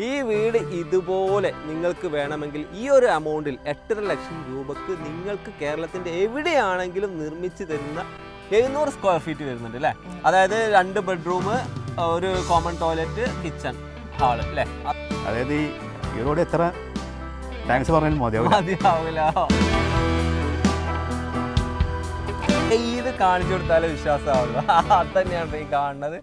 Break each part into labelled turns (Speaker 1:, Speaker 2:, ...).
Speaker 1: ഈ വീട് ഇതുപോലെ നിങ്ങൾക്ക് വേണമെങ്കിൽ ഈ ഒരു എമൗണ്ടിൽ എട്ടര ലക്ഷം രൂപക്ക് നിങ്ങൾക്ക് കേരളത്തിന്റെ എവിടെയാണെങ്കിലും നിർമ്മിച്ചു തരുന്ന എഴുന്നൂറ് സ്ക്വയർ ഫീറ്റ് വരുന്നുണ്ട് അല്ലേ അതായത് രണ്ട് ബെഡ്റൂം ഒരു കോമൺ ടോയ്ലറ്റ് കിച്ചൺ ഹാള് അല്ലേ
Speaker 2: അതായത് ഈ ഇവരോട് എത്ര താങ്ക്സ് പറഞ്ഞാലും മതിയാവും
Speaker 1: മതിയാവില്ല ഇത് കാണിച്ചു കൊടുത്താലേ വിശ്വാസമാവുള്ളൂ അത് തന്നെയാണ് ഈ കാണുന്നത്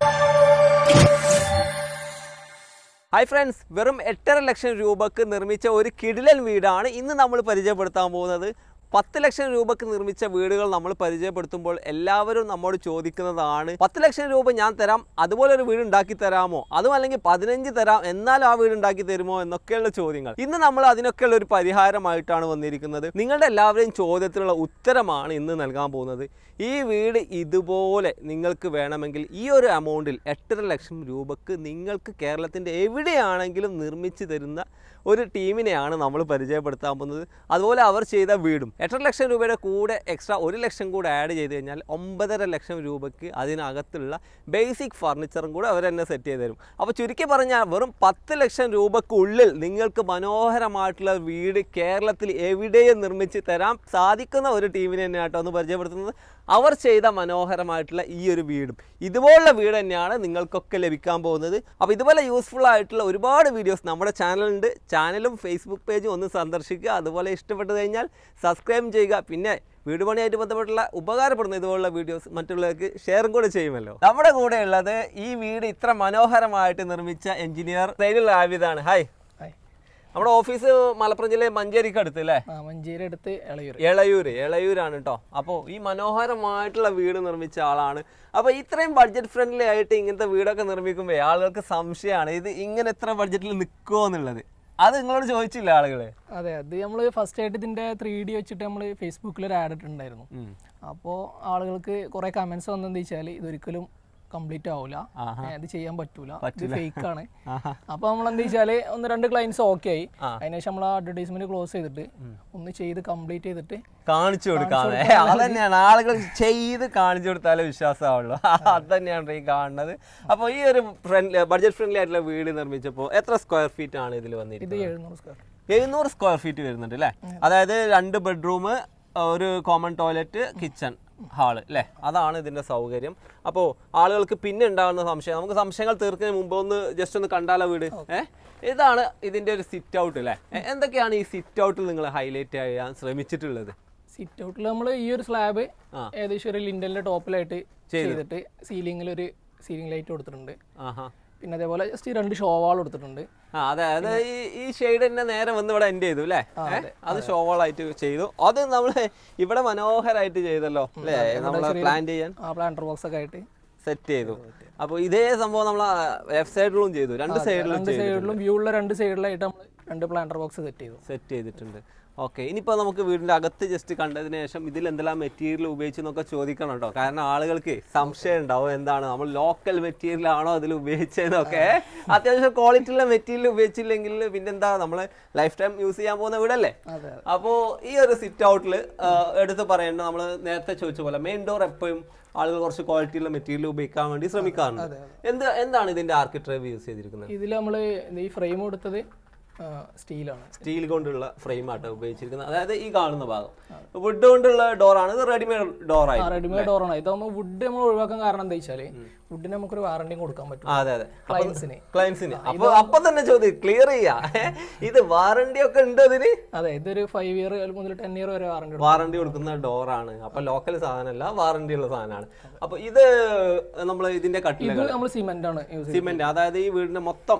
Speaker 1: ഹായ് ഫ്രണ്ട്സ് വെറും എട്ടര ലക്ഷം രൂപക്ക് നിർമ്മിച്ച ഒരു കിടിലൻ വീടാണ് ഇന്ന് നമ്മൾ പരിചയപ്പെടുത്താൻ പോകുന്നത് പത്ത് ലക്ഷം രൂപക്ക് നിർമ്മിച്ച വീടുകൾ നമ്മൾ പരിചയപ്പെടുത്തുമ്പോൾ എല്ലാവരും നമ്മോട് ചോദിക്കുന്നതാണ് പത്ത് ലക്ഷം രൂപ ഞാൻ തരാം അതുപോലെ ഒരു വീട് ഉണ്ടാക്കി തരാമോ അതും അല്ലെങ്കിൽ പതിനഞ്ച് തരാം എന്നാൽ ആ വീട് ഉണ്ടാക്കി തരുമോ എന്നൊക്കെയുള്ള ചോദ്യങ്ങൾ ഇന്ന് നമ്മൾ അതിനൊക്കെയുള്ള ഒരു പരിഹാരമായിട്ടാണ് വന്നിരിക്കുന്നത് നിങ്ങളുടെ എല്ലാവരെയും ചോദ്യത്തിനുള്ള ഉത്തരമാണ് ഇന്ന് നൽകാൻ പോകുന്നത് ഈ വീട് ഇതുപോലെ നിങ്ങൾക്ക് വേണമെങ്കിൽ ഈ ഒരു എമൗണ്ടിൽ എട്ടര ലക്ഷം രൂപക്ക് നിങ്ങൾക്ക് കേരളത്തിൻ്റെ എവിടെയാണെങ്കിലും നിർമ്മിച്ചു തരുന്ന ഒരു ടീമിനെയാണ് നമ്മൾ പരിചയപ്പെടുത്താൻ പോകുന്നത് അതുപോലെ അവർ ചെയ്ത വീടും എട്ടര ലക്ഷം രൂപയുടെ കൂടെ എക്സ്ട്രാ ഒരു ലക്ഷം കൂടെ ആഡ് ചെയ്ത് കഴിഞ്ഞാൽ ഒമ്പതര ലക്ഷം രൂപയ്ക്ക് അതിനകത്തുള്ള ബേസിക് ഫർണിച്ചറും കൂടെ അവർ തന്നെ സെറ്റ് ചെയ്ത് തരും അപ്പോൾ ചുരുക്കി പറഞ്ഞാൽ വെറും പത്ത് ലക്ഷം രൂപക്കുള്ളിൽ നിങ്ങൾക്ക് മനോഹരമായിട്ടുള്ള വീട് കേരളത്തിൽ എവിടെയും നിർമ്മിച്ച് തരാൻ സാധിക്കുന്ന ഒരു ടീമിനെ തന്നെയാട്ടോ ഒന്ന് പരിചയപ്പെടുത്തുന്നത് അവർ ചെയ്ത മനോഹരമായിട്ടുള്ള ഈ ഒരു വീടും ഇതുപോലുള്ള വീട് തന്നെയാണ് നിങ്ങൾക്കൊക്കെ ലഭിക്കാൻ പോകുന്നത് അപ്പോൾ ഇതുപോലെ യൂസ്ഫുൾ ആയിട്ടുള്ള ഒരുപാട് വീഡിയോസ് നമ്മുടെ ചാനലുണ്ട് ചാനലും ഫേസ്ബുക്ക് പേജും ഒന്ന് സന്ദർശിക്കുക അതുപോലെ ഇഷ്ടപ്പെട്ടു കഴിഞ്ഞാൽ സബ്സ്ക്രൈബ് ചെയ്യുക പിന്നെ വീട് പണിയായിട്ട് ബന്ധപ്പെട്ടുള്ള ഉപകാരപ്പെടുന്ന ഇതുപോലുള്ള വീഡിയോസ് മറ്റുള്ളവർക്ക് ഷെയറും കൂടെ ചെയ്യുമല്ലോ നമ്മുടെ കൂടെ ഉള്ളത് ഈ വീട് ഇത്ര മനോഹരമായിട്ട് നിർമ്മിച്ച എഞ്ചിനീയർ സൈനുൽ ആബിദാണ് ഹായ്
Speaker 3: ഹായ്.
Speaker 1: നമ്മുടെ ഓഫീസ് മലപ്പുറം ജില്ലയിൽ മഞ്ചേരിക്ക് അടുത്ത് അല്ലേ
Speaker 3: ആ മഞ്ചേരി അടുത്ത് ഇളയൂർ
Speaker 1: എളയൂര് എളയൂരാണ് കേട്ടോ അപ്പോൾ ഈ മനോഹരമായിട്ടുള്ള വീട് നിർമ്മിച്ച ആളാണ് അപ്പോൾ ഇത്രയും ബഡ്ജറ്റ് ഫ്രണ്ട്ലി ആയിട്ട് ഇങ്ങനത്തെ വീടൊക്കെ നിർമ്മിക്കുമ്പോൾ ആളുകൾക്ക് സംശയമാണ് ഇത് ഇങ്ങനെ എത്ര ബഡ്ജറ്റിൽ നിൽക്കുമോ എന്നുള്ളത് അത് നിങ്ങളോട് ചോദിച്ചില്ല ആളുകള്
Speaker 3: അതെ അത് നമ്മൾ ഫസ്റ്റ് ആയിട്ട് ഇതിന്റെ ത്രീ ഡി വെച്ചിട്ട് നമ്മൾ ഫേസ്ബുക്കിൽ ഒരു ആഡ് ഇട്ടിട്ടുണ്ടായിരുന്നു അപ്പോൾ ആളുകൾക്ക് കുറെ കമന്റ്സ് വന്നെന്ന് വെച്ചാൽ ഇതൊരിക്കലും കംപ്ലീറ്റ് ആവില്ല
Speaker 1: ആഹാ.
Speaker 3: ഏ, ഇത് ചെയ്യാൻ പറ്റൂല ഇത്
Speaker 1: പറ്റൂല.
Speaker 3: ഫേക്ക് ആണ്
Speaker 1: ആഹാ.
Speaker 3: അപ്പോൾ നമ്മൾ എന്താ വെച്ചാല് ഒന്ന് രണ്ട് ക്ലയൻസ് ഓക്കെ ആയി അതിനുശേഷം നമ്മൾ അഡ്വർടൈസ്മെന്റ് ക്ലോസ് ചെയ്തിട്ട് ഒന്ന് ചെയ്ത് കംപ്ലീറ്റ് ചെയ്തിട്ട്
Speaker 1: കാണിച്ചു കൊടുക്കാതെ അത് തന്നെയാണ് ആളുകൾ ചെയ്ത് കാണിച്ചു കൊടുത്താലേ വിശ്വാസമാവുള്ളൂ അത് തന്നെയാണ് ഈ കാണുന്നത് അപ്പോൾ ഈ ഒരു ഫ്രണ്ട്ലി ബഡ്ജറ്റ് ഫ്രണ്ട്ലി ആയിട്ടുള്ള വീട് നിർമ്മിച്ചപ്പോൾ എത്ര സ്ക്വയർ ഫീറ്റ് ആണ് ഇതിൽ
Speaker 3: ഇത്
Speaker 1: വന്നിരിക്കുന്നത്
Speaker 3: എഴുന്നൂറ് സ്ക്വയർ
Speaker 1: എഴുന്നൂറ് സ്ക്വയർ ഫീറ്റ് വരുന്നുണ്ട് അല്ലേ അതായത് രണ്ട് ബെഡ്റൂം ഒരു കോമൺ ടോയ്ലറ്റ് കിച്ചൺ ഹാള് അല്ലേ അതാണ് ഇതിന്റെ സൗകര്യം അപ്പോൾ ആളുകൾക്ക് പിന്നെ ഉണ്ടാകുന്ന സംശയം നമുക്ക് സംശയങ്ങൾ തീർക്കുന്നതിന് മുമ്പ് ഒന്ന് ജസ്റ്റ് ഒന്ന് കണ്ടാലോ വീട് ഏഹ് ഇതാണ് ഇതിന്റെ ഒരു സിറ്റ് ഔട്ട് അല്ലേ എ- എന്തൊക്കെയാണ് ഈ സിറ്റ് ഔട്ടിൽ നിങ്ങൾ ഹൈലൈറ്റ് ചെയ്യാൻ ശ്രമിച്ചിട്ടുള്ളത്
Speaker 3: സിറ്റ് ഔട്ടിൽ നമ്മൾ ഈ ഒരു സ്ലാബ്
Speaker 1: ആ.
Speaker 3: ഏകദേശം ഒരു ലിൻഡലിന്റെ ടോപ്പിലായിട്ട് ചെയ്തിട്ട് സീലിംഗിൽ ഒരു സീലിംഗ് ലൈറ്റ് കൊടുത്തിട്ടുണ്ട്
Speaker 1: ആഹാ
Speaker 3: പിന്നെ അതേപോലെ ജസ്റ്റ് രണ്ട് ഷോ വാൾ കൊടുത്തിട്ടുണ്ട്
Speaker 1: ആ അതെ അത് ഈ ഈ ഷെയ്ഡ് തന്നെ നേരെ വന്ന് ഇവിടെ എൻഡ് ചെയ്തു അല്ലേ ഏ? അത് ഷോവളായിട്ട് ചെയ്തു അത് നമ്മൾ ഇവിടെ മനോഹരമായിട്ട് ചെയ്തല്ലോ അല്ലേ നമ്മൾ പ്ലാൻ ചെയ്യാൻ
Speaker 3: ആ പ്ലാന്റർ ബോക്സ് ഒക്കെ ആയിട്ട്
Speaker 1: സെറ്റ് ചെയ്തു അപ്പോൾ ഇതേ സംഭവം നമ്മൾ ലെഫ്റ്റ് സൈഡിലും ചെയ്തു രണ്ട് സൈഡിലും
Speaker 3: രണ്ട് സൈഡിലും വ്യൂ ഉള്ള രണ്ട് സൈഡിലായിട്ട് നമ്മൾ രണ്ട് പ്ലാന്റർ ബോക്സ് സെറ്റ് ചെയ്തു
Speaker 1: സെറ്റ് ചെയ്തിട്ടുണ്ട് ഓക്കെ ഇനിയിപ്പോൾ നമുക്ക് വീടിൻ്റെ അകത്ത് ജസ്റ്റ് കണ്ടതിന് ശേഷം ഇതിൽ എന്തെല്ലാം മെറ്റീരിയൽ ഉപയോഗിച്ചെന്നൊക്കെ ചോദിക്കണം കേട്ടോ കാരണം ആളുകൾക്ക് സംശയം ഉണ്ടാവും എന്താണ് നമ്മൾ ലോക്കൽ മെറ്റീരിയൽ ആണോ അതിൽ ഉപയോഗിച്ചതെന്നൊക്കെ അത്യാവശ്യം ക്വാളിറ്റി ഉള്ള മെറ്റീരിയൽ ഉപയോഗിച്ചില്ലെങ്കിൽ പിന്നെന്താ നമ്മൾ ലൈഫ് ടൈം യൂസ് ചെയ്യാൻ പോകുന്ന വീടല്ലേ
Speaker 3: അതെ
Speaker 1: അപ്പോൾ ഈ ഒരു സിറ്റ് ഔട്ടിൽ എടുത്ത് പറയേണ്ട നമ്മൾ നേരത്തെ ചോദിച്ച പോലെ മെയിൻ ഡോർ എപ്പോഴും ആളുകൾ കുറച്ച് ക്വാളിറ്റി ഉള്ള മെറ്റീരിയൽ ഉപയോഗിക്കാൻ വേണ്ടി ശ്രമിക്കാറുണ്ട് എന്ത് എന്താണ് ഇതിന്റെ ആർക്കിട്രേവ് യൂസ് ചെയ്തിരിക്കുന്നത്
Speaker 3: ഇതിൽ നമ്മൾ ഈ ഫ്രെയിം കൊടുത്തത് സ്റ്റീലാണ്
Speaker 1: സ്റ്റീൽ കൊണ്ടുള്ള ഫ്രെയിം ആട്ടോ ഉപയോഗിച്ചിരിക്കുന്നത് അതായത് ഈ കാണുന്ന ഭാഗം വുഡ് കൊണ്ടുള്ള ഡോറാണ് ഇത് റെഡിമെയ്ഡ് ഡോറായി
Speaker 3: റെഡിമെയ്ഡ് ഡോറാണ് ഇതാകുമ്പോൾ വുഡ് നമ്മൾ ഒഴിവാക്കാൻ കാരണം എന്താ വെച്ചാൽ വുഡിന് നമുക്കൊരു വാറണ്ടിയും കൊടുക്കാൻ പറ്റും
Speaker 1: ആ, അതെ അതെ
Speaker 3: ക്ലയൻസിന്
Speaker 1: ക്ലയൻസിന് അപ്പൊ അപ്പൊ തന്നെ ചോദ്യം ക്ലിയർ ചെയ്യാ ഏ? ഇത് വാറണ്ടി ഒക്കെ ഉണ്ട് അതിന്
Speaker 3: അതെ ഇതൊരു ഫൈവ് ഇയർ മുതൽ ടെൻ ഇയർ വരെ വാറണ്ടി കൊടുക്കും
Speaker 1: വാറണ്ടി കൊടുക്കുന്ന ഡോറാണ് അപ്പൊ ലോക്കൽ സാധനമല്ല വാറണ്ടി ഉള്ള സാധനമാണ് അപ്പൊ ഇത് നമ്മൾ ഇതിന്റെ കട്ടിലുകൾ
Speaker 3: ഇത് നമ്മൾ സിമെന്റ് ആണ് യൂസ് ചെയ്യുന്നത്
Speaker 1: സിമെന്റ് അതായത് ഈ വീടിന്റെ മൊത്തം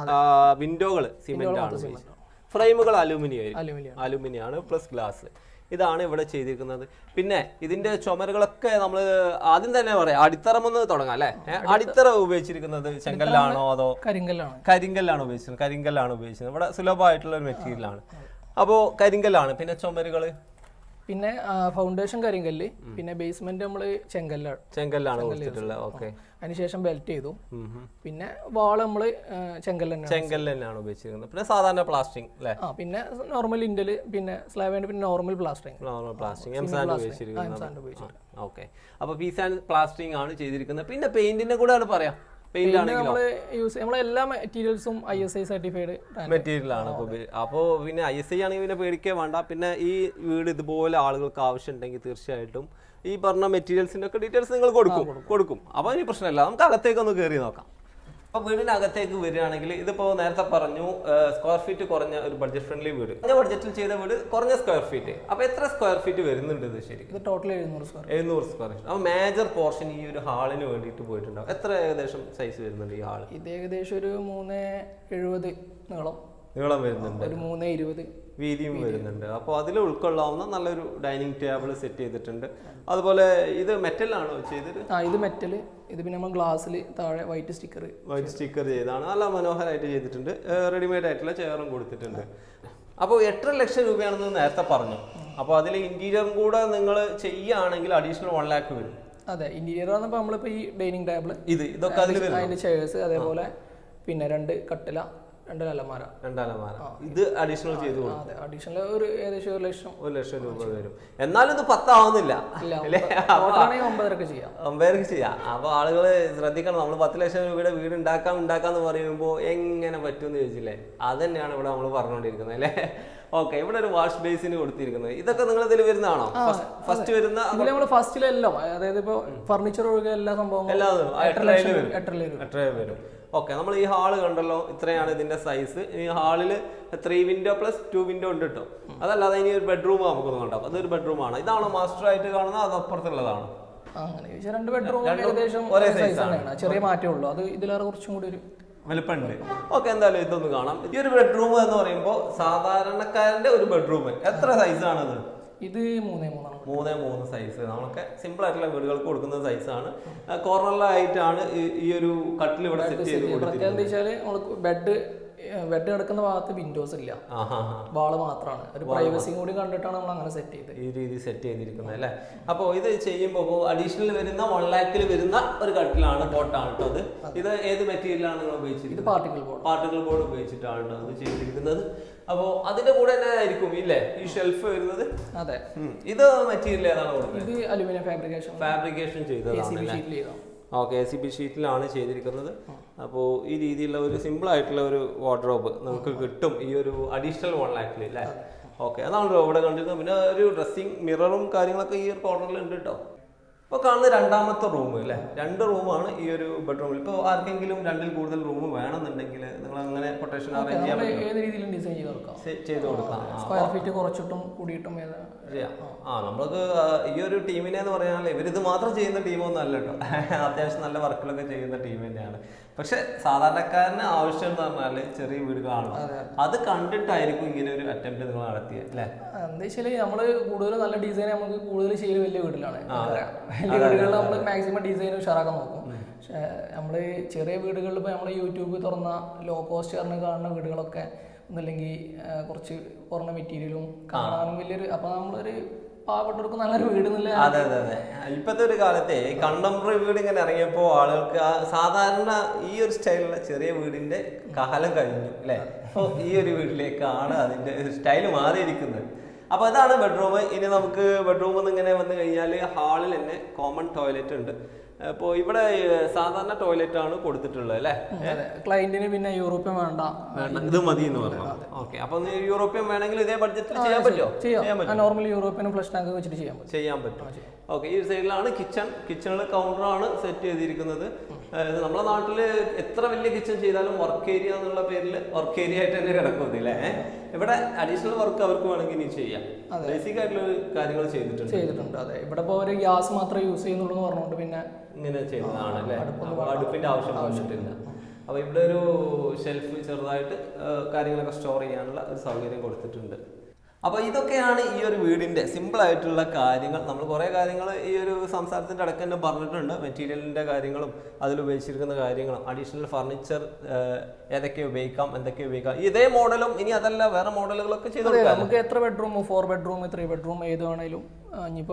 Speaker 1: വിൻഡോകൾ സിമെന്റ് ആണ് ഉപയോഗിച്ചത് ഫ്രെയിമുകൾ അലൂമിനിയം ആയിരിക്കും
Speaker 3: അലുമിനിയം
Speaker 1: അലൂമിനിയം ആണ് പ്ലസ് ഗ്ലാസ് ഇതാണ് ഇവിടെ ചെയ്തിരിക്കുന്നത് പിന്നെ ഇതിന്റെ ചുമരുകളൊക്കെ നമ്മൾ ആദ്യം തന്നെ പറയാം അടിത്തറമൊന്ന് തുടങ്ങാം അല്ലെ അടിത്തറ ഉപയോഗിച്ചിരിക്കുന്നത് ചെങ്കല്ലാണോ അതോ
Speaker 3: കരിങ്കല്ലാണ്
Speaker 1: കരിങ്കല്ലാണ് ഉപയോഗിച്ചത് കരിങ്കല്ലാണ് ഉപയോഗിച്ചത് ഇവിടെ സുലഭമായിട്ടുള്ള ഒരു മെറ്റീരിയലാണ് അപ്പോൾ കരിങ്കല്ലാണ് പിന്നെ ചുമരുകള്
Speaker 3: പിന്നെ ഫൗണ്ടേഷൻ കരിങ്കല്ല് പിന്നെ ബേസ്മെന്റ് നമ്മൾ ചെങ്കല്ലാണ്
Speaker 1: ചെങ്കല്ലാണ് കൊടുത്തിട്ടുള്ളത് ഓക്കെ
Speaker 3: അതിനുശേഷം ബെൽറ്റ് ചെയ്തു പിന്നെ വാള് നമ്മൾ ചെങ്കല്ല് തന്നെയാണ്
Speaker 1: ചെങ്കല്ല് തന്നെയാണ് ഉപയോഗിച്ചിരിക്കുന്നത് പിന്നെ സാധാരണ പ്ലാസ്റ്റിക് അല്ലേ
Speaker 3: ആ പിന്നെ നോർമൽ ഇന്റല് പിന്നെ സ്ലാബ് പിന്നെ normal plastering
Speaker 1: normal plastic M sand ഉപയോഗിച്ചിരിക്കുന്നത്
Speaker 3: സാൻഡ് ഉപയോഗിച്ചിട്ട്
Speaker 1: ഓക്കെ അപ്പൊ പീസ് ആൻഡ് പ്ലാസ്റ്ററിംഗ് ആണ് ചെയ്തിരിക്കുന്നത് പിന്നെ പെയിന്റിന്റെ കൂടെ ആണ് പറയാം പെയിന്റ്
Speaker 3: പിന്നെ
Speaker 1: ആണെങ്കിലോ
Speaker 3: നമ്മൾ യൂസ് നമ്മളെ എല്ലാ മെറ്റീരിയൽസും I S I certified
Speaker 1: material ആണ് അപ്പോൾ അപ്പോൾ പിന്നെ ഐ എസ് ഐ ആണെങ്കിൽ പിന്നെ പേടിക്കേ വേണ്ട പിന്നെ ഈ വീട് ഇതുപോലെ ആളുകൾക്ക് ആവശ്യമുണ്ടെങ്കിൽ തീർച്ചയായിട്ടും ഈ പറഞ്ഞ മെറ്റീരിയൽസിന്റെ ഒക്കെ ഡീറ്റെയിൽസ് നിങ്ങൾ കൊടുക്കും കൊടുക്കും അപ്പോൾ ഇനി പ്രശ്നമില്ല നമുക്ക് അകത്തേക്ക് ഒന്ന് കയറി നോക്കാം അപ്പോൾ വീടിനകത്തേക്ക് വരികയാണെങ്കിൽ ഇതിപ്പോൾ നേരത്തെ പറഞ്ഞു സ്ക്വയർ ഫീറ്റ് കുറഞ്ഞ ഒരു ബഡ്ജറ്റ് ഫ്രണ്ട്ലി വീട് കുറഞ്ഞ ബഡ്ജറ്റിൽ ചെയ്ത വീട് കുറഞ്ഞ സ്ക്വയർ ഫീറ്റ് അപ്പോൾ എത്ര സ്ക്വയർ ഫീറ്റ് വരുന്നുണ്ട് ഇത് ശരിക്കും
Speaker 3: ഇത് ടോട്ടൽ എഴുന്നൂറ് സ്ക്വയർ
Speaker 1: എഴുന്നൂറ് സ്ക്വയർ ഫീറ്റ് അപ്പോൾ മേജർ പോർഷൻ ഈ ഒരു ഹാളിന് വേണ്ടിയിട്ട് പോയിട്ടുണ്ടാവും എത്ര ഏകദേശം സൈസ് വരുന്നുണ്ട് ഈ ഹാൾ
Speaker 3: ഇത് ഏകദേശം ഒരു മൂന്ന് എഴുപത് നീളം
Speaker 1: നീളം വരുന്നുണ്ട്
Speaker 3: ഒരു മൂന്ന് ഇരുപത്
Speaker 1: വീതിയും വരുന്നുണ്ട് അപ്പോൾ അതിൽ ഉൾക്കൊള്ളാവുന്ന നല്ലൊരു ഡൈനിങ് ടേബിൾ സെറ്റ് ചെയ്തിട്ടുണ്ട് അതുപോലെ ഇത് മെറ്റലാണോ ചെയ്തിട്ട്
Speaker 3: ആ ഇത് മെറ്റൽ ഇത് പിന്നെ നമ്മൾ ഗ്ലാസ്സിൽ താഴെ വൈറ്റ് സ്റ്റിക്കർ
Speaker 1: വൈറ്റ് സ്റ്റിക്കർ ചെയ്താണ് നല്ല മനോഹരമായിട്ട് ചെയ്തിട്ടുണ്ട് റെഡിമെയ്ഡ് ആയിട്ടുള്ള ചെയറും കൊടുത്തിട്ടുണ്ട് അപ്പോൾ എട്ടര ലക്ഷം രൂപയാണെന്ന് നേരത്തെ പറഞ്ഞു അപ്പോൾ അതിൽ ഇന്റീരിയറും കൂടെ നിങ്ങൾ ചെയ്യുകയാണെങ്കിൽ അഡീഷണൽ വൺ ലാക്ക് വരും
Speaker 3: അതെ ഇന്റീരിയർ വന്നപ്പോൾ നമ്മളിപ്പോൾ ഈ ഡൈനിങ് ടേബിൾ
Speaker 1: ഇത് ഇതൊക്കെ അതിൽ വരും
Speaker 3: അതിന്റെ ചെയേഴ്സ് അതേപോലെ പിന്നെ രണ്ട് കട്ടില രണ്ട് അലമാര
Speaker 1: രണ്ടാലമാര ഇത് അഡീഷണൽ ചെയ്ത്
Speaker 3: ആ,
Speaker 1: കൊടുക്കും
Speaker 3: അതെ അഡീഷണൽ ഒരു ഏകദേശം ഒരു ലക്ഷം
Speaker 1: ഒരു ലക്ഷം രൂപ വരും എന്നാലും ഇത് പത്താവുന്നില്ല
Speaker 3: ഇല്ല
Speaker 1: അല്ലേ
Speaker 3: ടോട്ടലാണെങ്കിൽ ഒമ്പതരക്ക് ചെയ്യാം
Speaker 1: അമ്പയർക്ക് ചെയ്യാം അപ്പോൾ ആളുകൾ ശ്രദ്ധിക്കണം നമ്മൾ പത്ത് ലക്ഷം രൂപയുടെ വീട് ഉണ്ടാക്കാം ഉണ്ടാക്കാന്ന് പറയുമ്പോൾ എങ്ങനെ പറ്റുമെന്ന് ചോദിച്ചില്ലേ അത് തന്നെയാണ് ഇവിടെ നമ്മൾ പറഞ്ഞുകൊണ്ടിരിക്കുന്നത് അല്ലേ ഓക്കെ ഇവിടെ ഒരു വാഷ് ബേസിന് കൊടുത്തിരിക്കുന്നത് ഇതൊക്കെ നിങ്ങൾ ഇതിൽ വരുന്നതാണോ ഫസ്റ്റ് വരുന്ന
Speaker 3: ഇതിൽ നമ്മൾ ഫസ്റ്റിലെല്ലാം അതായത് ഇപ്പോൾ ഫർണിച്ചർ ഒഴികെ എല്ലാ സംഭവങ്ങളും
Speaker 1: എല്ലാതും ആ
Speaker 3: എട്ടര
Speaker 1: എട്ടരയിൽ
Speaker 3: ലക്ഷം
Speaker 1: വരും
Speaker 3: എട്ടരയിൽ വരും
Speaker 1: എട്ടരയിൽ വരും ഓക്കെ നമ്മൾ ഈ ഹാള് കണ്ടല്ലോ ഇത്രയാണ് ഇതിന്റെ സൈസ് ഈ ഹാളിൽ three window plus two window ഉണ്ട് കേട്ടോ അതല്ലാതെ ഇനി ഒരു ബെഡ്റൂം നമുക്കൊന്ന് കണ്ടാം അതൊരു ബെഡ്റൂം ആണ് ഇതാണോ മാസ്റ്റർ ആയിട്ട് കാണുന്നത് അത് അപ്പുറത്തുള്ളതാണ്
Speaker 3: ആ, അങ്ങനെ ചോദിച്ചാൽ രണ്ട് ബെഡ്റൂം
Speaker 1: രണ്ടും
Speaker 3: ഏകദേശം
Speaker 1: ഒരേ
Speaker 3: സൈസ്
Speaker 1: size ആണ്.
Speaker 3: തന്നെയാണ് ചെറിയ മാറ്റമേ ഉള്ളൂ അത് ഇതിലേറെ കുറച്ചും കൂടി ഒരു
Speaker 1: വലിപ്പമുണ്ട് ഓക്കെ എന്തായാലും ഇതൊന്ന് കാണാം ഈ ഒരു ബെഡ്റൂം എന്ന് പറയുമ്പോൾ സാധാരണക്കാരന്റെ ഒരു ബെഡ്റൂം എത്ര സൈസാണത്
Speaker 3: ഇത് മൂന്നേ മൂന്നാണ്
Speaker 1: മൂന്നേ മൂന്ന് സൈസ് നമ്മളൊക്കെ സിമ്പിൾ ആയിട്ടുള്ള വീടുകൾക്ക് കൊടുക്കുന്ന സൈസാണ് കോർണറിലായിട്ടാണ് ഈ- ഈ ഒരു കട്ടിൽ ഇവിടെ സെറ്റ് ചെയ്ത്
Speaker 3: പ്രത്യേകം
Speaker 1: കൊടുത്തിരിക്കുന്നത്
Speaker 3: എന്താ വെച്ചാൽ നമ്മൾ ബെഡ് ബെഡ് കിടക്കുന്ന ഭാഗത്ത് വിൻഡോസ് ഇല്ല
Speaker 1: ആഹാ ഹാ
Speaker 3: വാള് മാത്രമാണ് ഒരു പ്രൈവസിയും കൂടി കണ്ടിട്ടാണ് നമ്മൾ അങ്ങനെ സെറ്റ് ചെയ്തത്
Speaker 1: ഈ രീതി സെറ്റ് ചെയ്തിരിക്കുന്നത് അല്ലേ അപ്പോൾ ഇത് ചെയ്യുമ്പോൾ അഡീഷണൽ വരുന്ന വൺ ലാക്കിൽ വരുന്ന ഒരു കട്ടിലാണ് ബോട്ടാണ് കേട്ടോ അത് ഇത് ഏത് മെറ്റീരിയലാണ് നിങ്ങൾ
Speaker 3: ഇത്
Speaker 1: ഉപയോഗിച്ചിരിക്കുന്നത്
Speaker 3: പാർട്ടിക്കൽ ബോർഡ്
Speaker 1: പാർട്ടിക്കൽ ബോർഡ് ഉപയോഗിച്ചിട്ടാണ് കേട്ടോ അത് ചെയ്തിരിക്കുന്നത് അപ്പോൾ അതിന്റെ കൂടെ തന്നെ ആയിരിക്കും ഇല്ലേ ഈ ഷെൽഫ് വരുന്നത്
Speaker 3: അതെ
Speaker 1: ഉം. ഇത് മെറ്റീരിയൽ ഏതാണ് കൊടുക്കുന്നത്
Speaker 3: ഇത് അലുമിനിയം ഫാബ്രിക്കേഷൻ
Speaker 1: ഫാബ്രിക്കേഷൻ ചെയ്തതാണ് അല്ലേ
Speaker 3: ഷീറ്റിൽ ചെയ്താൽ
Speaker 1: ഓക്കെ എ സി ബി ഷീറ്റിലാണ് ചെയ്തിരിക്കുന്നത് അപ്പോൾ ഈ രീതിയിലുള്ള ഒരു സിമ്പിൾ ആയിട്ടുള്ള ഒരു വാർഡ്രോബ് നമുക്ക് കിട്ടും ഈ ഒരു അഡീഷണൽ വൺ ലാക്കിൽ അല്ലേ ഓക്കെ അതാണല്ലോ ഇവിടെ കണ്ടിരുന്നത് പിന്നെ ഒരു ഡ്രസ്സിങ് മിററും കാര്യങ്ങളൊക്കെ ഈ ഒരു കോർണറിൽ ഉണ്ട് കേട്ടോ ഇപ്പോൾ കാണുന്ന രണ്ടാമത്തെ റൂം അല്ലേ രണ്ട് റൂമാണ് ഈ ഒരു ബെഡ്റൂമിൽ ഇപ്പോൾ ആർക്കെങ്കിലും രണ്ടിൽ കൂടുതൽ റൂം വേണമെന്നുണ്ടെങ്കിൽ നിങ്ങൾ അങ്ങനെ കൊട്ടേഷൻ അറേഞ്ച് ചെയ്യാൻ
Speaker 3: നമ്മൾ ഏത് രീതിയിലും ഡിസൈൻ ചെയ്ത് കൊടുക്കാം
Speaker 1: പറ്റും ചെയ്ത് കൊടുക്കാം ആ,
Speaker 3: സ്ക്വയർ ഫീറ്റ് കുറച്ചിട്ടും കൂടിയിട്ടും ഏതാ
Speaker 1: ചെയ്യാം. ആ നമ്മൾക്ക് ആ, ഈ ഒരു ടീമിനെ എന്ന് പറഞ്ഞാൽ ഇവരിത് മാത്രം ചെയ്യുന്ന ടീമൊന്നും അല്ല കേട്ടോ അത്യാവശ്യം നല്ല വർക്കുകളൊക്കെ ചെയ്യുന്ന ടീം തന്നെയാണ് പക്ഷെ സാധാരണക്കാരന് ആവശ്യം എന്ന് പറഞ്ഞാൽ ചെറിയ വീടുകളാണ് അത് കണ്ടിട്ടായിരിക്കും ഇങ്ങനെ ഒരു അറ്റംപ്റ്റ് നിങ്ങൾ നടത്തിയത് അല്ലേ
Speaker 3: എന്താ വെച്ചാല് നമ്മള് കൂടുതൽ നല്ല ഡിസൈൻ നമുക്ക് കൂടുതൽ ചെയ്യല് വലിയ വീട്ടിലാണ് വലിയ വീടുകളിൽ നമ്മൾ മാക്സിമം ഡിസൈൻ ഉഷാറാക്കാൻ നോക്കും പക്ഷെ നമ്മള് ചെറിയ വീടുകളിൽ ഇപ്പോൾ നമ്മൾ യൂട്യൂബ് തുറന്ന ലോ കോസ്റ്റ് പറഞ്ഞ് കാണുന്ന വീടുകളൊക്കെ ഒന്നല്ലെങ്കിൽ കുറച്ച് കുറഞ്ഞ മെറ്റീരിയലും കാണാനും വലിയൊരു അപ്പൊ നമ്മളൊരു പാവപ്പെട്ടവർക്ക് നല്ലൊരു വീട് എന്നുള്ള
Speaker 1: അതെ അതെ അതെ ഇപ്പോഴത്തെ ഒരു കാലത്തെ കണ്ടംപററി വീട് ഇങ്ങനെ ഇറങ്ങിയപ്പോൾ ആളുകൾക്ക് ആ സാധാരണ ഈ ഒരു സ്റ്റൈലുള്ള ചെറിയ വീടിന്റെ കാലം കഴിഞ്ഞു അല്ലേ അപ്പോൾ ഈ ഒരു വീട്ടിലേക്കാണ് അതിന്റെ സ്റ്റൈൽ മാറിയിരിക്കുന്നത് അപ്പോൾ അതാണ് ബെഡ്റൂം ഇനി നമുക്ക് ബെഡ്റൂമിൽ നിന്ന് ഇങ്ങനെ വന്നു കഴിഞ്ഞാൽ ഹാളിൽ തന്നെ കോമൺ ടോയ്ലറ്റ് ഉണ്ട് അപ്പോൾ ഇവിടെ ഏഹ്, സാധാരണ ടോയ്ലറ്റ് ആണ് കൊടുത്തിട്ടുള്ളത് അല്ലേ
Speaker 3: അതെ ക്ലയന്റിന് പിന്നെ യൂറോപ്യൻ വേണ്ട
Speaker 1: വേണ്ട ഇത് മതി എന്ന് പറഞ്ഞു ഓക്കെ അപ്പോൾ യൂറോപ്യൻ വേണമെങ്കിൽ ഇതേ ബഡ്ജറ്റിൽ ചെയ്യാൻ പറ്റുമോ
Speaker 3: ചെയ്യാം നോർമൽ യൂറോപ്യൻ ഫ്ലഷ് ടാങ്ക് വെച്ചിട്ട് ചെയ്യാൻ പറ്റും
Speaker 1: ചെയ്യാൻ പറ്റും ഓക്കെ ഈ സൈഡിലാണ് കിച്ചൺ കിച്ചണിൽ കൗണ്ടറാണ് സെറ്റ് ചെയ്തിരിക്കുന്നത് അതായത് നമ്മളെ നാട്ടിൽ എത്ര വലിയ കിച്ചൺ ചെയ്താലും വർക്ക് ഏരിയ എന്നുള്ള പേരിൽ വർക്ക് ഏരിയ ആയിട്ട് തന്നെ കിടക്കുന്നില്ലേ ഇവിടെ അഡീഷണൽ വർക്ക് അവർക്ക് വേണമെങ്കിൽ ഇനി ചെയ്യാം ബേസിക് ആയിട്ടുള്ള ഒരു കാര്യങ്ങൾ ചെയ്തിട്ടുണ്ട്
Speaker 3: ചെയ്തിട്ടുണ്ട് അതെ ഇവിടെ ഇപ്പോൾ ഒരു ഗ്യാസ് മാത്രമേ യൂസ് ചെയ്യുന്നുള്ളൂ എന്ന് പറഞ്ഞുകൊണ്ട് പിന്നെ
Speaker 1: ഇങ്ങനെ ചെയ്തതാണ് അല്ലേ അപ്പോൾ അടുപ്പിന്റെ ആവശ്യം വന്നിട്ടില്ല അപ്പോൾ ഇവിടെ ഒരു ഷെൽഫ് ചെറുതായിട്ട് ആ, കാര്യങ്ങളൊക്കെ സ്റ്റോർ ചെയ്യാനുള്ള ഒരു സൗകര്യം കൊടുത്തിട്ടുണ്ട് അപ്പോൾ ഇതൊക്കെയാണ് ഈ ഒരു വീടിന്റെ സിമ്പിൾ ആയിട്ടുള്ള കാര്യങ്ങൾ നമ്മൾ കുറേ കാര്യങ്ങൾ ഈ ഒരു സംസാരത്തിന്റെ അടക്കം തന്നെ പറഞ്ഞിട്ടുണ്ട് മെറ്റീരിയലിന്റെ കാര്യങ്ങളും അതിൽ ഉപയോഗിച്ചിരിക്കുന്ന കാര്യങ്ങളും അഡീഷണൽ ഫർണിച്ചർ ഏതൊക്കെ ഉപയോഗിക്കാം എന്തൊക്കെ ഉപയോഗിക്കാം ഇതേ മോഡലും ഇനി അതല്ല വേറെ മോഡലുകളൊക്കെ ചെയ്ത്
Speaker 3: അതെ
Speaker 1: കൊടുക്കാം
Speaker 3: നമുക്ക് എത്ര bedroom four bedroom three bedroom ഏത് വേണേലും ആ, ഇനിയിപ്പോ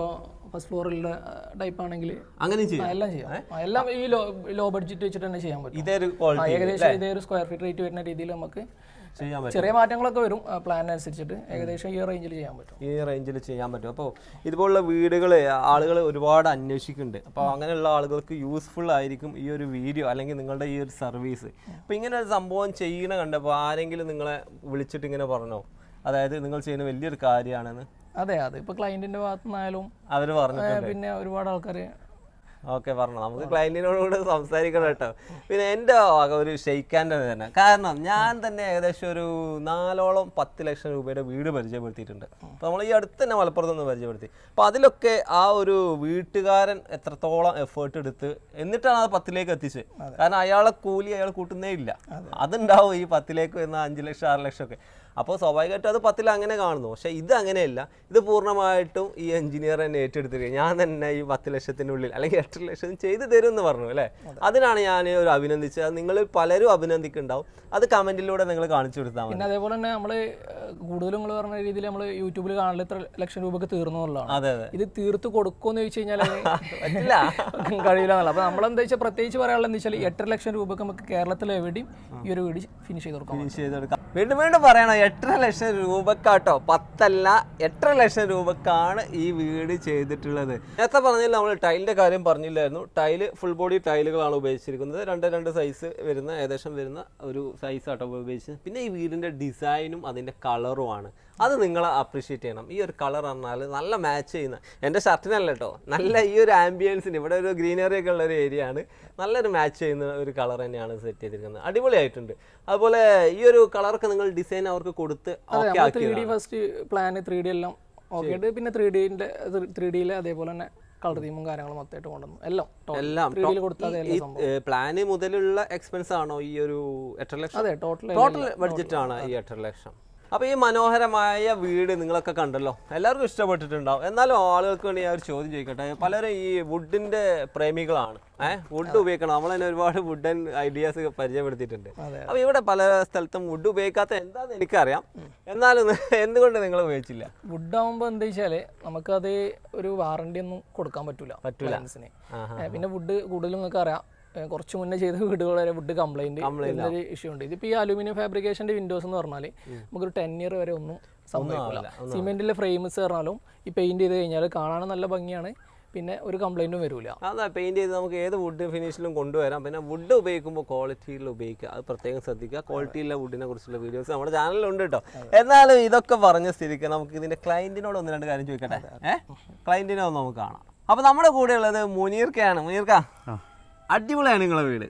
Speaker 3: ഫസ്റ്റ് ഫ്ലോറിലുള്ള ടൈപ്പ് ആണെങ്കിൽ
Speaker 1: അങ്ങനെയും ചെയ്യും
Speaker 3: എല്ലാം ചെയ്യാം ആ, എല്ലാം ഈ ലോ ലോ ബഡ്ജറ്റ് വെച്ചിട്ട് തന്നെ ചെയ്യാൻ പറ്റും
Speaker 1: ഇതേ ഒരു
Speaker 3: ആ,
Speaker 1: ക്വാളിറ്റി
Speaker 3: ഏകദേശം ഇതേ ഒരു സ്ക്വയർ ഫീറ്റ് റേറ്റ് വരുന്ന രീതിയിൽ നമുക്ക്
Speaker 1: ചെയ്യാൻ പറ്റും
Speaker 3: ചെറിയ മാറ്റങ്ങളൊക്കെ വരും പ്ലാൻ അനുസരിച്ചിട്ട് ഏകദേശം ഈ റേഞ്ചിൽ ചെയ്യാൻ പറ്റും
Speaker 1: ഈ റേഞ്ചിൽ ചെയ്യാൻ പറ്റും അപ്പോൾ ഇതുപോലുള്ള വീടുകൾ ആളുകൾ ഒരുപാട് അന്വേഷിക്കുന്നുണ്ട് അപ്പോൾ അങ്ങനെയുള്ള ആളുകൾക്ക് യൂസ്ഫുൾ ആയിരിക്കും ഈ ഒരു വീഡിയോ അല്ലെങ്കിൽ നിങ്ങളുടെ ഈ ഒരു സർവീസ് അപ്പോൾ ഇങ്ങനെ ഒരു സംഭവം ചെയ്യണ കണ്ടപ്പോൾ ആരെങ്കിലും നിങ്ങളെ വിളിച്ചിട്ട് ഇങ്ങനെ പറഞ്ഞോ അതായത് നിങ്ങൾ ചെയ്യുന്ന വലിയൊരു കാര്യമാണെന്ന്
Speaker 3: അതെ അതെ ഇപ്പൊ ക്ലയന്റിന്റെ ഭാഗത്തു നിന്നായാലും
Speaker 1: അവർ പറഞ്ഞു
Speaker 3: പിന്നെ ഒരുപാട് ആൾക്കാർ
Speaker 1: ഓക്കെ പറഞ്ഞു നമുക്ക് ക്ലയന്റിനോട് കൂടെ സംസാരിക്കണം കേട്ടോ പിന്നെ എൻ്റെ വക ഒരു ഷെയ്ക്കാൻ്റെ തന്നെ കാരണം ഞാൻ തന്നെ ഏകദേശം ഒരു നാലോളം പത്ത് ലക്ഷം രൂപയുടെ വീട് പരിചയപ്പെടുത്തിയിട്ടുണ്ട് അപ്പോൾ നമ്മൾ ഈ അടുത്ത് തന്നെ മലപ്പുറത്ത് നിന്ന് പരിചയപ്പെടുത്തി അപ്പോൾ അതിലൊക്കെ ആ ഒരു വീട്ടുകാരൻ എത്രത്തോളം എഫേർട്ട് എടുത്ത് എന്നിട്ടാണ് അത് പത്തിലേക്ക് എത്തിച്ചത് കാരണം അയാളെ കൂലി അയാൾ കൂട്ടുന്നേ ഇല്ല അതുണ്ടാവും ഈ പത്തിലേക്ക് വരുന്ന അഞ്ച് ലക്ഷം ആറ് ലക്ഷം ഒക്കെ അപ്പോൾ സ്വാഭാവികമായിട്ടും അത് പത്തിൽ അങ്ങനെ കാണുന്നു പക്ഷേ ഇത് അങ്ങനെയല്ല ഇത് പൂർണ്ണമായിട്ടും ഈ എഞ്ചിനീയർ തന്നെ ഏറ്റെടുത്തിരിക്കുക ഞാൻ തന്നെ ഈ പത്ത് ലക്ഷത്തിനുള്ളിൽ അല്ലെങ്കിൽ എട്ട് ലക്ഷം ചെയ്തു തരും എന്ന് പറഞ്ഞു അല്ലേ അതിനാണ് ഞാൻ ഒരു അഭിനന്ദിച്ചത് അത് നിങ്ങൾ പലരും അഭിനന്ദിക്കുന്നുണ്ടാവും അത് കമന്റിലൂടെ നിങ്ങൾ കാണിച്ചു കൊടുത്താൽ മതി
Speaker 3: പിന്നെ അതേപോലെ തന്നെ നമ്മൾ കൂടുതലും നിങ്ങൾ പറഞ്ഞ രീതിയിൽ നമ്മൾ യൂട്യൂബിൽ കാണൽ ഇത്ര ലക്ഷം രൂപക്ക് തീർന്നു എന്നുള്ളതാണ്
Speaker 1: അതെ അതെ
Speaker 3: ഇത് തീർത്ത് കൊടുക്കുമെന്ന് ചോദിച്ചു കഴിഞ്ഞാൽ
Speaker 1: പറ്റില്ല
Speaker 3: കഴിയില്ല എന്നല്ല അപ്പൊ നമ്മളെന്താ വെച്ചാൽ പ്രത്യേകിച്ച് പറയാനുള്ളത് എന്താ വെച്ചാൽ എട്ടര ലക്ഷം രൂപക്ക് നമുക്ക് കേരളത്തിൽ എവിടെയും ഈ ഒരു വീട് ഫിനിഷ് ചെയ്ത് കൊടുക്കാം
Speaker 1: ഫിനിഷ് ചെയ്തെടുക്കാം വീണ്ടും വീണ്ടും പറയണം എട്ടര ലക്ഷം രൂപക്കാട്ടോ പത്തല്ല എട്ടര ലക്ഷം രൂപക്കാണ് ഈ വീട് ചെയ്തിട്ടുള്ളത് നേരത്തെ പറഞ്ഞില്ല നമ്മൾ ടൈലിന്റെ കാര്യം പറഞ്ഞില്ലായിരുന്നു ടൈല് ഫുൾ ബോഡി ടൈലുകളാണ് ഉപയോഗിച്ചിരിക്കുന്നത് രണ്ട് രണ്ട് സൈസ് വരുന്ന ഏകദേശം വരുന്ന ഒരു സൈസ് ആട്ടോ ഉപയോഗിച്ചത് പിന്നെ ഈ വീടിന്റെ ഡിസൈനും അതിന്റെ കളറുമാണ് അത് നിങ്ങൾ അപ്രീഷിയേറ്റ് ചെയ്യണം ഈ ഒരു കളർ പറഞ്ഞാൽ നല്ല മാച്ച് ചെയ്യുന്ന എൻ്റെ ഷർട്ടിനല്ല കേട്ടോ നല്ല ഈ ഒരു ആംബിയൻസിന് ഇവിടെ ഒരു ഗ്രീനറി ഒക്കെ ഉള്ള ഒരു ഏരിയ ആണ് നല്ലൊരു മാച്ച് ചെയ്യുന്ന ഒരു കളർ തന്നെയാണ് സെറ്റ് ചെയ്തിരിക്കുന്നത് അടിപൊളിയായിട്ടുണ്ട് അതുപോലെ ഈ ഒരു കളറൊക്കെ നിങ്ങൾ ഡിസൈൻ അവർക്ക് കൊടുത്ത് ഓക്കെ
Speaker 3: ത്രീ
Speaker 1: ആക്കി
Speaker 3: D first plan three D എല്ലാം ഓക്കെ ആയിട്ട് പിന്നെ ത്രീ ഡിന്റെ ത്രീ ഡിയിൽ അതേപോലെ തന്നെ കളർ തീമും കാര്യങ്ങളും മൊത്തമായിട്ട് കൊണ്ടുവന്നു എല്ലാം
Speaker 1: എല്ലാം
Speaker 3: ത്രീ ഡിയിൽ കൊടുത്താൽ അതേ എല്ലാ സംഭവം
Speaker 1: പ്ലാന് മുതലുള്ള എക്സ്പെൻസ് ആണോ ഈ ഒരു എട്ടര ലക്ഷം
Speaker 3: അതെ ടോട്ടൽ
Speaker 1: ടോട്ടൽ ബഡ്ജറ്റ് ആണ് ഈ എട്ടര ലക്ഷം അപ്പൊ ഈ മനോഹരമായ വീട് നിങ്ങളൊക്കെ കണ്ടല്ലോ എല്ലാവർക്കും ഇഷ്ടപ്പെട്ടിട്ടുണ്ടാവും എന്നാലും ആളുകൾക്ക് വേണ്ടി ഞാൻ ഒരു ചോദ്യം ചോദിക്കട്ടെ പലരും ഈ വുഡിന്റെ പ്രേമികളാണ് ഏഹ് വുഡ് ഉപയോഗിക്കണം നമ്മൾ തന്നെ ഒരുപാട് വുഡൻ ഐഡിയാസ് പരിചയപ്പെടുത്തിയിട്ടുണ്ട്
Speaker 3: അതെ.
Speaker 1: അപ്പൊ ഇവിടെ പല സ്ഥലത്തും വുഡ് ഉപയോഗിക്കാത്ത എന്താന്ന് എനിക്കറിയാം എന്നാലും എന്തുകൊണ്ട് നിങ്ങൾ ഉപയോഗിച്ചില്ല
Speaker 3: വുഡ് ആകുമ്പോൾ എന്താ വെച്ചാല് നമുക്കത് ഒരു വാറണ്ടി ഒന്നും കൊടുക്കാൻ പറ്റൂല
Speaker 1: പറ്റൂല.
Speaker 3: പ്ലാൻസിന് പിന്നെ വുഡ് കൂടുതലും നിങ്ങൾക്ക് അറിയാം ഏ, കുറച്ച് മുന്നേ ചെയ്ത വീടുകൾ വരെ വുഡ് കംപ്ലൈന്റ് എന്നൊരു ഇഷ്യൂ ഉണ്ട് ഇതിപ്പോൾ ഈ അലൂമിനിയം ഫാബ്രിക്കേഷന്റെ വിൻഡോസ് എന്ന് പറഞ്ഞാൽ നമുക്കൊരു ടെൻ ഇയർ വരെ ഒന്നും സംഭവിക്കില്ല സിമെന്റിലെ ഫ്രെയിംസ് പറഞ്ഞാലും ഈ പെയിന്റ് ചെയ്ത് കഴിഞ്ഞാൽ കാണാനും നല്ല ഭംഗിയാണ് പിന്നെ ഒരു കംപ്ലൈന്റും വരില്ല
Speaker 1: അതാ പെയിന്റ് ചെയ്ത് നമുക്ക് ഏത് വുഡ് ഫിനിഷിലും കൊണ്ടുവരാം പിന്നെ വുഡ് ഉപയോഗിക്കുമ്പോൾ ക്വാളിറ്റിയിൽ ഉപയോഗിക്കുക അത് പ്രത്യേകം ശ്രദ്ധിക്കുക ക്വാളിറ്റിയുള്ള വുഡിനെ കുറിച്ചുള്ള വീഡിയോസ് നമ്മുടെ ചാനലിലുണ്ട് കേട്ടോ എന്നാലും ഇതൊക്കെ പറഞ്ഞ സ്ഥിതിക്ക് നമുക്ക് ഇതിന്റെ ക്ലയന്റിനോട് ഒന്ന് രണ്ട് കാര്യം ചോദിക്കട്ടെ ഏഹ് ക്ലയന്റിനെ ഒന്ന് നമുക്ക് കാണാം അപ്പൊ നമ്മുടെ കൂടെ ഉള്ളത് മുനീർക്കയാണ് മുനീർക്ക അടിപൊളിയാണ് നിങ്ങളെ വീട്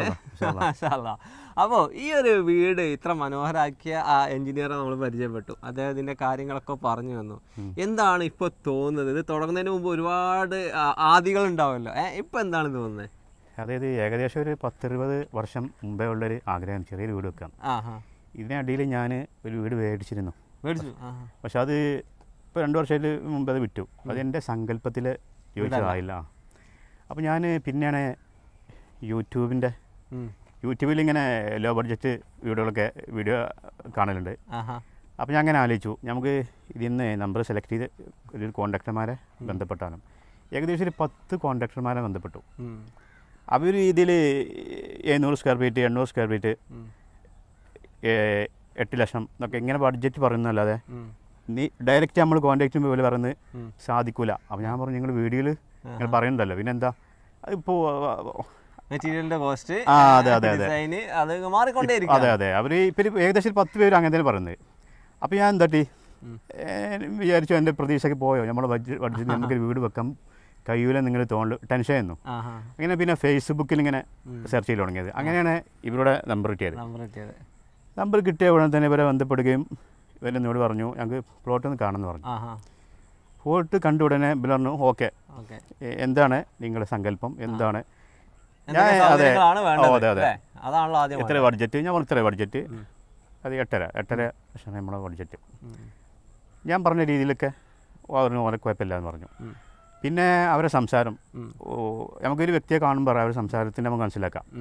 Speaker 1: അപ്പോൾ ഈ ഒരു വീട് ഇത്ര മനോഹരാക്കിയ ആ എഞ്ചിനീയറെ നമ്മൾ പരിചയപ്പെട്ടു അദ്ദേഹത്തിന്റെ കാര്യങ്ങളൊക്കെ പറഞ്ഞു തന്നു എന്താണ് ഇപ്പൊ തോന്നുന്നത് ഇത് തുടങ്ങുന്നതിന് മുമ്പ് ഒരുപാട് ആ- ആദികൾ ഉണ്ടാവുമല്ലോ ഏഹ് ഇപ്പൊ എന്താണ് തോന്നുന്നത്
Speaker 2: അതായത് ഏകദേശം ഒരു പത്തിരുപത് വർഷം മുമ്പേ ഉള്ളൊരു ആഗ്രഹം ചെറിയൊരു വീട് വെക്കാം
Speaker 1: ആ ഹാ
Speaker 2: ഇതിനിടയിൽ ഞാൻ ഒരു വീട് മേടിച്ചിരുന്നു
Speaker 1: മേടിച്ചു ആ
Speaker 2: പക്ഷെ അത് ഇപ്പോൾ രണ്ട് വർഷത്തിൽ മുമ്പ് അത് വിറ്റു അത് എൻ്റെ സങ്കല്പത്തിൽ ചോദിച്ചതായില്ല അപ്പോൾ ഞാൻ പിന്നെയാണ് യൂട്യൂബിൻ്റെ യൂട്യൂബിൽ ഇങ്ങനെ ലോ ബഡ്ജറ്റ് വീഡിയോകളൊക്കെ വീഡിയോ കാണലുണ്ട്
Speaker 1: ആഹാ
Speaker 2: അപ്പോൾ ഞാൻ അങ്ങനെ ആലോചിച്ചു നമുക്ക് ഇതിൽ നിന്ന് നമ്പർ സെലക്ട് ചെയ്ത് ഒരു കോൺട്രാക്ടർമാരെ ബന്ധപ്പെട്ടാലും ഏകദേശം ഒരു പത്ത് കോൺട്രാക്ടർമാരെ ബന്ധപ്പെട്ടു
Speaker 1: ഉം.
Speaker 2: അപ്പോൾ ഒരു രീതിയിൽ എഴുന്നൂറ് സ്ക്വയർ ഫീറ്റ് എണ്ണൂറ് സ്ക്വയർ ഫീറ്റ്
Speaker 1: ഉം.
Speaker 2: ഏ- എട്ട് ലക്ഷം എന്നൊക്കെ ഇങ്ങനെ ബഡ്ജറ്റ് പറയുന്നതല്ലാതെ
Speaker 1: ഉം.
Speaker 2: നീ ഡയറക്റ്റ് നമ്മൾ കോൺടാക്ട് ചെയ്യുമ്പോൾ പോലെ പറയുന്നത്
Speaker 1: ഉം.
Speaker 2: സാധിക്കൂല അപ്പോൾ ഞാൻ പറഞ്ഞു നിങ്ങൾ വീഡിയോയിൽ നിങ്ങൾ പറയുന്നുണ്ടല്ലോ പിന്നെ എന്താ അതിപ്പോൾ
Speaker 1: മെറ്റീരിയലിന്റെ കോസ്റ്റ്
Speaker 2: ആ, അതെ, അതെ, അതെ.
Speaker 1: ഡിസൈന് അത് മാറിക്കൊണ്ടേയിരിക്കും
Speaker 2: അതെ അതെ അവർ ഇപ്പം ഒരു ഏകദേശം ഒരു പത്ത് പേര് അങ്ങനെ തന്നെ പറയുന്നത് അപ്പോൾ ഞാൻ എന്താട്ടി വിചാരിച്ചു എൻ്റെ പ്രതീക്ഷയ്ക്ക് പോയോ നമ്മുടെ ബഡ്ജറ്റ് ബഡ്ജറ്റ് നമുക്ക് ഒരു വീട് വെക്കാം കഴിയൂല നിങ്ങൾ തോന്നൽ ടെൻഷൻ ആയിരുന്നു
Speaker 1: ആഹാ
Speaker 2: അങ്ങനെ പിന്നെ ഫേസ്ബുക്കിൽ ഇങ്ങനെ സെർച്ച് ചെയ്ത് തുടങ്ങിയത് അങ്ങനെയാണ് ഇവരുടെ നമ്പർ കിട്ടിയത്
Speaker 1: നമ്പർ കിട്ടിയത്
Speaker 2: നമ്പർ കിട്ടിയ ഉടനെ തന്നെ ഇവരെ ബന്ധപ്പെടുകയും ഇവരെന്നോട് പറഞ്ഞു ഞങ്ങൾക്ക് പ്ലോട്ട് ഒന്ന് കാണുമെന്ന് പറഞ്ഞു
Speaker 1: ആഹാ
Speaker 2: പ്ലോട്ട് കണ്ട ഉടനെ ഇവർ പറഞ്ഞു ഓക്കെ
Speaker 1: ഓക്കെ
Speaker 2: എന്താണ് നിങ്ങളുടെ സങ്കല്പം എന്താണ്
Speaker 1: എന്തൊക്കെ
Speaker 2: ഞാൻ- അതെ.
Speaker 1: സൗകര്യങ്ങളാണ്
Speaker 2: ഓ,
Speaker 1: വേണ്ടത്
Speaker 2: അതെ, അതെ.
Speaker 1: അല്ലേ? അതാണല്ലോ ആദ്യം
Speaker 2: എത്ര ബഡ്ജറ്റ് ഞാൻ പറഞ്ഞു ഇത്ര ബഡ്ജറ്റ് അത് എട്ടര എട്ടര ലക്ഷം നമ്മുടെ ബഡ്ജറ്റ് ഞാൻ പറഞ്ഞ രീതിയിലൊക്കെ പറഞ്ഞു ഓരോ കുഴപ്പമില്ല എന്ന് പറഞ്ഞു
Speaker 1: ഉം.
Speaker 2: പിന്നെ അവരെ സംസാരം
Speaker 1: ഉം.
Speaker 2: ഓ നമുക്കൊരു വ്യക്തിയെ കാണുമ്പോൾ അവരുടെ സംസാരത്തിന് നമുക്ക് മനസ്സിലാക്കാം
Speaker 1: ഉം.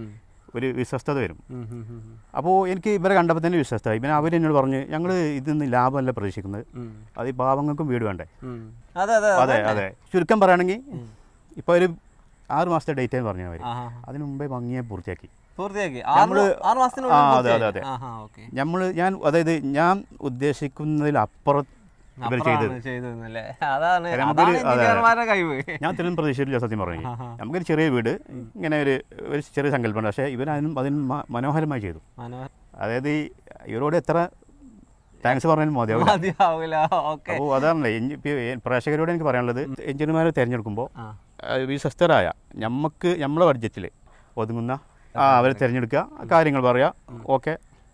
Speaker 2: ഒരു വിശ്വസ്തത വരും
Speaker 1: ഉം, ഉം, ഉം, ഉം.
Speaker 2: അപ്പോൾ എനിക്ക് ഇവരെ കണ്ടപ്പോൾ തന്നെ വിശ്വസ്ത ഇവൻ അവർ എന്നോട് പറഞ്ഞ് ഞങ്ങൾ ഇതിന്ന് ലാഭമല്ല പ്രതീക്ഷിക്കുന്നത്
Speaker 1: ഉം.
Speaker 2: അത് ഈ പാവങ്ങൾക്കും വീട് വേണ്ടേ
Speaker 1: ഉം. അതെ അതെ
Speaker 2: അതെ അതെ ചുരുക്കം പറയുകയാണെങ്കിൽ ഇപ്പോൾ ഒരു ആറ് മാസത്തെ ഡേറ്റ് എന്ന് പറഞ്ഞു അവർ
Speaker 1: ആഹാ.
Speaker 2: അതിന് മുമ്പേ ഭംഗിയെ പൂർത്തിയാക്കി
Speaker 1: പൂർത്തിയാക്കി ആറ്
Speaker 2: നമ്മള്
Speaker 1: ആറ് മാസത്തിനുള്ളിൽ
Speaker 2: ആ, അതെ,
Speaker 1: പൂർത്തിയായി?
Speaker 2: അതെ, അതെ.
Speaker 1: ആഹാ, ഓക്കേ.
Speaker 2: നമ്മൾ ഞാൻ അതായത് ഞാൻ ഉദ്ദേശിക്കുന്നതിലപ്പുറം ഇവർ ചെയ്തത്
Speaker 1: അപ്പുറമാണ് ചെയ്തതെന്നല്ലേ? അതാണ്
Speaker 2: കാരണം നമുക്കൊരു-
Speaker 1: അതാണ്
Speaker 2: അതെ.
Speaker 1: എഞ്ചിനീയർമാരുടെ കഴിവ്
Speaker 2: ഞാൻ ഇത്രയും പ്രതീക്ഷിച്ചില്ല സത്യം പറഞ്ഞു
Speaker 1: ആഹാ.
Speaker 2: നമുക്കൊരു ചെറിയ വീട് ഇങ്ങനെ ഒരു ഒരു ചെറിയ സങ്കല്പമുണ്ട് പക്ഷേ ഇവൻ അതിനും അതിന് മ- മനോഹരമായി ചെയ്തു
Speaker 1: മനോഹർ
Speaker 2: അതായത് ഈ ഇവരോട് എത്ര താങ്ക്സ് പറഞ്ഞാലും മതിയാവില്ല
Speaker 1: മതിയാവൂല ഓക്കെ
Speaker 2: അപ്പോൾ അതാണല്ലേ ഇനി ഇപ്പൊ ഈ പ്രേക്ഷകരോട് എനിക്ക് പറയാനുള്ളത് എഞ്ചിനീയർമാരെ തിരഞ്ഞെടുക്കുമ്പോൾ
Speaker 1: ആ
Speaker 2: വിശ്വസ്തരായ നമുക്ക് നമ്മളെ ബഡ്ജറ്റിൽ ഒതുങ്ങുന്ന ആ അവരെ തിരഞ്ഞെടുക്കുക കാര്യങ്ങൾ പറയുക ഓക്കെ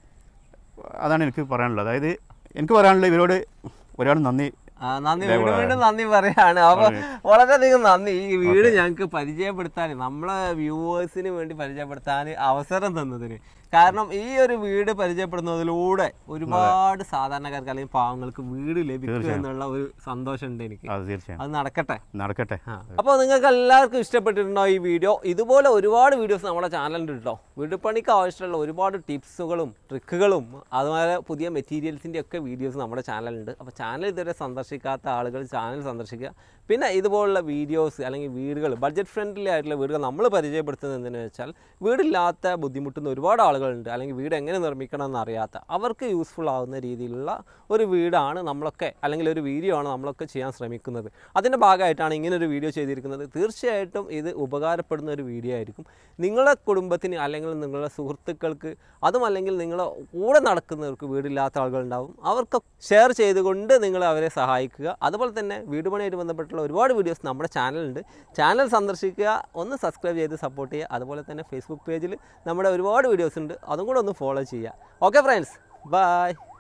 Speaker 2: അതാണ് എനിക്ക് പറയാനുള്ളത് അതായത് എനിക്ക് പറയാനുള്ളത് ഇവരോട് ഒരാൾ നന്ദി
Speaker 1: ആ, നന്ദി
Speaker 2: ഇതേ
Speaker 1: വീണ്ടും
Speaker 2: പോലെ.
Speaker 1: വീണ്ടും നന്ദി പറയാണ് അപ്പൊ
Speaker 2: അതെ.
Speaker 1: വളരെയധികം നന്ദി ഈ വീട് ഞങ്ങൾക്ക് പരിചയപ്പെടുത്താൻ നമ്മളെ വ്യൂവേഴ്സിന് വേണ്ടി പരിചയപ്പെടുത്താൻ അവസരം തന്നതിന് കാരണം ഈ ഒരു വീട് പരിചയപ്പെടുന്നതിലൂടെ ഒരുപാട് സാധാരണക്കാർക്ക് അല്ലെങ്കിൽ പാവങ്ങൾക്ക് വീട് ലഭിക്കും
Speaker 2: തീർച്ചയായും.
Speaker 1: എന്നുള്ള ഒരു സന്തോഷമുണ്ട് എനിക്ക്
Speaker 2: അത് തീർച്ചയായും
Speaker 1: അത് നടക്കട്ടെ
Speaker 2: നടക്കട്ടെ
Speaker 1: അപ്പോൾ നിങ്ങൾക്ക് എല്ലാവർക്കും ഇഷ്ടപ്പെട്ടിട്ടുണ്ടോ ഈ വീഡിയോ ഇതുപോലെ ഒരുപാട് വീഡിയോസ് നമ്മുടെ ചാനലിൽ കേട്ടോ വീട് പണിക്ക് ആവശ്യമുള്ള ഒരുപാട് ടിപ്സുകളും ട്രിക്കുകളും അതുപോലെ പുതിയ മെറ്റീരിയൽസിൻ്റെ ഒക്കെ വീഡിയോസ് നമ്മുടെ ചാനലുണ്ട് അപ്പോൾ ചാനൽ ഇതുവരെ സന്ദർശിക്കാത്ത ആളുകൾ ചാനൽ സന്ദർശിക്കുക പിന്നെ ഇതുപോലുള്ള വീഡിയോസ് അല്ലെങ്കിൽ വീടുകൾ ബഡ്ജറ്റ് ഫ്രണ്ട്ലി ആയിട്ടുള്ള വീടുകൾ നമ്മൾ പരിചയപ്പെടുത്തുന്നത് എന്തെന്ന് വെച്ചാൽ വീടില്ലാത്ത ബുദ്ധിമുട്ടുന്ന ഒരുപാട് ആളുകളുണ്ട് അല്ലെങ്കിൽ വീട് എങ്ങനെ നിർമ്മിക്കണം എന്നറിയാത്ത അവർക്ക് യൂസ്ഫുൾ ആവുന്ന രീതിയിലുള്ള ഒരു വീടാണ് നമ്മളൊക്കെ അല്ലെങ്കിൽ ഒരു വീഡിയോ ആണ് നമ്മളൊക്കെ ചെയ്യാൻ ശ്രമിക്കുന്നത് അതിൻ്റെ ഭാഗമായിട്ടാണ് ഇങ്ങനെ ഒരു വീഡിയോ ചെയ്തിരിക്കുന്നത് തീർച്ചയായിട്ടും ഇത് ഉപകാരപ്പെടുന്ന ഒരു വീഡിയോ ആയിരിക്കും നിങ്ങളുടെ കുടുംബത്തിന് അല്ലെങ്കിൽ നിങ്ങളുടെ സുഹൃത്തുക്കൾക്ക് അതും അല്ലെങ്കിൽ നിങ്ങളെ കൂടെ നടക്കുന്നവർക്ക് വീടില്ലാത്ത ആളുകളുണ്ടാവും അവർക്ക് ഷെയർ ചെയ്തുകൊണ്ട് നിങ്ങൾ അവരെ സഹായിക്കുക അതുപോലെ തന്നെ വീട് പണിയായിട്ട് ബന്ധപ്പെട്ടുള്ള ഒരുപാട് വീഡിയോസ് നമ്മുടെ ചാനലുണ്ട് ചാനൽ സന്ദർശിക്കുക ഒന്ന് സബ്സ്ക്രൈബ് ചെയ്ത് സപ്പോർട്ട് ചെയ്യുക അതുപോലെ തന്നെ ഫേസ്ബുക്ക് പേജിൽ നമ്മുടെ ഒരുപാട് വീഡിയോസ് ഉണ്ട് അതും കൂടെ ഒന്ന് ഫോളോ ചെയ്യുക ഓക്കെ ഫ്രണ്ട്സ് ബൈ